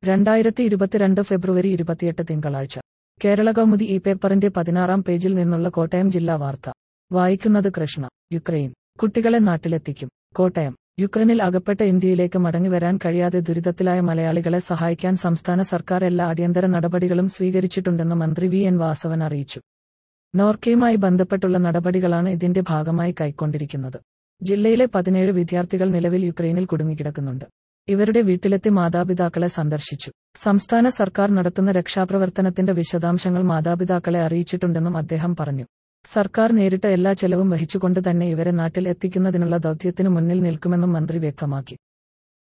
രണ്ടായിരത്തി ഇരുപത്തിരണ്ട് ഫെബ്രുവരി ഇരുപത്തിയെട്ട് തിങ്കളാഴ്ച കേരള കൗമുദി ഈ പേപ്പറിന്റെ പതിനാറാം പേജിൽ നിന്നുള്ള കോട്ടയം ജില്ലാ വാർത്ത വായിക്കുന്നത് കൃഷ്ണ യുക്രൈൻ കുട്ടികളെ നാട്ടിലെത്തിക്കും കോട്ടയം യുക്രൈനിൽ അകപ്പെട്ട ഇന്ത്യയിലേക്ക് മടങ്ങിവരാൻ കഴിയാതെ ദുരിതത്തിലായ മലയാളികളെ സഹായിക്കാൻ സംസ്ഥാന സർക്കാർ എല്ലാ അടിയന്തര നടപടികളും സ്വീകരിച്ചിട്ടുണ്ടെന്ന് മന്ത്രി വി എൻ വാസവൻ അറിയിച്ചു നോർക്കയുമായി ബന്ധപ്പെട്ടുള്ള നടപടികളാണ് ഇതിന്റെ ഭാഗമായി കൈക്കൊണ്ടിരിക്കുന്നത് ജില്ലയിലെ പതിനേഴ് വിദ്യാർത്ഥികൾ നിലവിൽ യുക്രൈനിൽ കുടുങ്ങിക്കിടക്കുന്നുണ്ട് ഇവരുടെ വീട്ടിലെത്തി മാതാപിതാക്കളെ സന്ദർശിച്ചു സംസ്ഥാന സർക്കാർ നടത്തുന്ന രക്ഷാപ്രവർത്തനത്തിന്റെ വിശദാംശങ്ങൾ മാതാപിതാക്കളെ അറിയിച്ചിട്ടുണ്ടെന്നും അദ്ദേഹം പറഞ്ഞു സർക്കാർ നേരിട്ട എല്ലാ ചെലവും വഹിച്ചുകൊണ്ട് തന്നെ ഇവരെ നാട്ടിൽ എത്തിക്കുന്നതിനുള്ള ദൗത്യത്തിനു മുന്നിൽ നിൽക്കുമെന്നും മന്ത്രി വ്യക്തമാക്കി